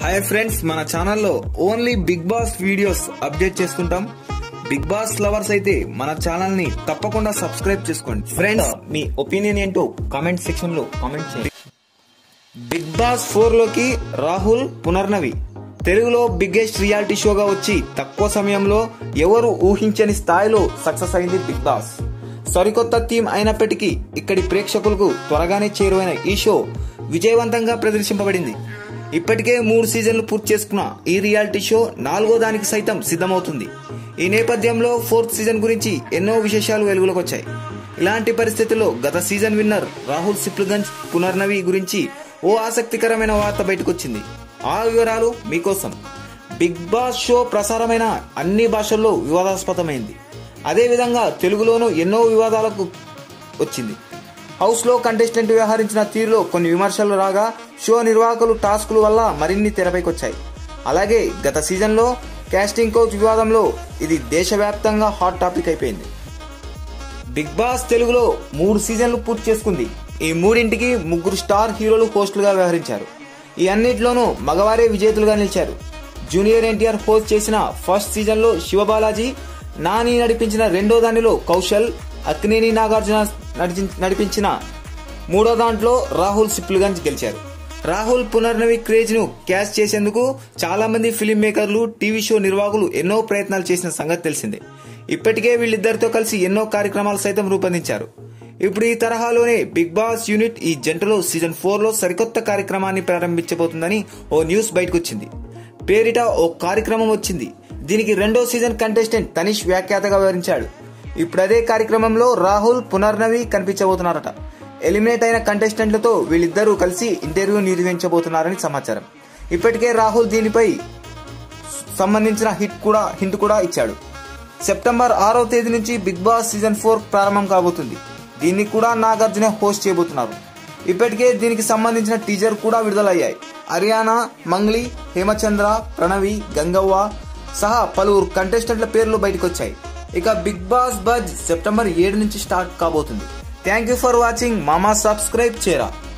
hi friends మన ఛానల్లో only Bigg Boss videos update చేస్తుంటాం బిగ్ బాస్ లవర్స్ అయితే మన ఛానల్ ని తప్పకుండా సబ్స్క్రైబ్ చేసుకోండి ఫ్రెండ్స్ మీ ఒపీనియన్ ఏంటో కామెంట్ సెక్షన్ లో కామెంట్ చేయండి బిగ్ బాస్ ఫోర్ లోకి రాహుల్ పునర్నవి తెలుగులో బిగ్గెస్ట్ రియాలిటీ షోగా వచ్చి తక్కువ సమయంలో ఎవరు ఊహించని స్థాయిలో సక్సెస్ అయింది బిగ్ బాస్ సరికొత్త థీమ్ అయినప్పటికీ ఇక్కడి ప్రేక్షకులకు త్వరగానే చేరువైన ఈ షో విజయవంతంగా ప్రదర్శింపబడింది ఇప్పటికే మూడు సీజన్లు పూర్తి చేసుకున్న ఈ రియాలిటీ షో నాలుగో దానికి సైతం సిద్ధమవుతుంది ఈ నేపథ్యంలో ఫోర్త్ సీజన్ గురించి ఎన్నో విశేషాలు వెలుగులోకి వచ్చాయి ఇలాంటి పరిస్థితుల్లో గత సీజన్ విన్నర్ రాహుల్ సిప్లుగంజ్ పునర్నవి గురించి ఓ ఆసక్తికరమైన వార్త బయటకొచ్చింది ఆ వివరాలు మీకోసం బిగ్ బాస్ షో ప్రసారమైన అన్ని భాషల్లో వివాదాస్పదమైంది అదేవిధంగా తెలుగులోనూ ఎన్నో వివాదాలకు వచ్చింది హౌస్ లో కంటెస్టెంట్ వ్యవహరించిన తీరులో కొన్ని విమర్శలు రాగా షో నిర్వాహకులు టాస్కుల వల్ల మరిన్ని తెరపైకొచ్చాయి అలాగే గత సీజన్లో కాస్టింగ్ కోచ్ వివాదంలో ఇది దేశవ్యాప్తంగా హాట్ టాపిక్ అయిపోయింది బిగ్ బాస్ తెలుగులో మూడు సీజన్లు పూర్తి చేసుకుంది ఈ మూడింటికి ముగ్గురు స్టార్ హీరోలు హోస్టులుగా వ్యవహరించారు ఈ అన్నిటిలోనూ మగవారే విజేతలుగా నిలిచారు జూనియర్ ఎన్టీఆర్ హోస్ట్ చేసిన ఫస్ట్ సీజన్లో శివబాలాజీ నాని నడిపించిన రెండో దానిలో కౌశల్ అక్నేని నాగార్జున నడిచి- నడిపించిన మూడో దాంట్లో రాహుల్ సిప్లుగంజ్ గెలిచారు రాహుల్ పునర్నవి క్రేజ్ ను క్యాచ్ చేసేందుకు చాలా మంది ఫిలిం మేకర్లు టీవీ షో నిర్వాహకులు ఎన్నో ప్రయత్నాలు చేసిన సంగతి తెలిసిందే ఇప్పటికే వీళ్ళిద్దరితో కలిసి ఎన్నో కార్యక్రమాలు సైతం రూపొందించారు ఇప్పుడు ఈ తరహాలోనే బిగ్ బాస్ యూనిట్ ఈ జంటలో సీజన్ ఫోర్ లో సరికొత్త కార్యక్రమాన్ని ప్రారంభించబోతుందని ఓ న్యూస్ బయటకొచ్చింది పేరిట ఓ కార్యక్రమం వచ్చింది దీనికి రెండో సీజన్ కంటెస్టెంట్ తనిష్ వ్యాఖ్యాతగా వివరించాడు ఇప్పుడు అదే కార్యక్రమంలో రాహుల్ పునర్నవి కనిపించబోతున్నారట ఎలిమినేట్ అయిన కంటెస్టెంట్లతో వీళ్ళిద్దరూ కలిసి ఇంటర్వ్యూ నిర్వహించబోతున్నారని సమాచారం ఇప్పటికే రాహుల్ దీనిపై సంబంధించిన హిట్ కూడా హింట్ కూడా ఇచ్చాడు సెప్టెంబర్ ఆరో తేదీ నుంచి బిగ్ బాస్ సీజన్ ఫోర్ ప్రారంభం కాబోతుంది దీన్ని కూడా నాగార్జున హోస్ట్ చేయబోతున్నారు ఇప్పటికే దీనికి సంబంధించిన టీజర్ కూడా విడుదలయ్యాయి హర్యానా మంగ్లీ హేమచంద్ర ప్రణవి గంగవ్వ సహా పలువురు కంటెస్టెంట్ల పేర్లు బయటకొచ్చాయి ఇక బిగ్ బాస్ బజ్ సెప్టెంబర్ ఏడు నుంచి స్టార్ట్ కాబోతుంది థ్యాంక్ యూ ఫర్ వాచింగ్ మామా సబ్స్క్రైబ్ చేయరా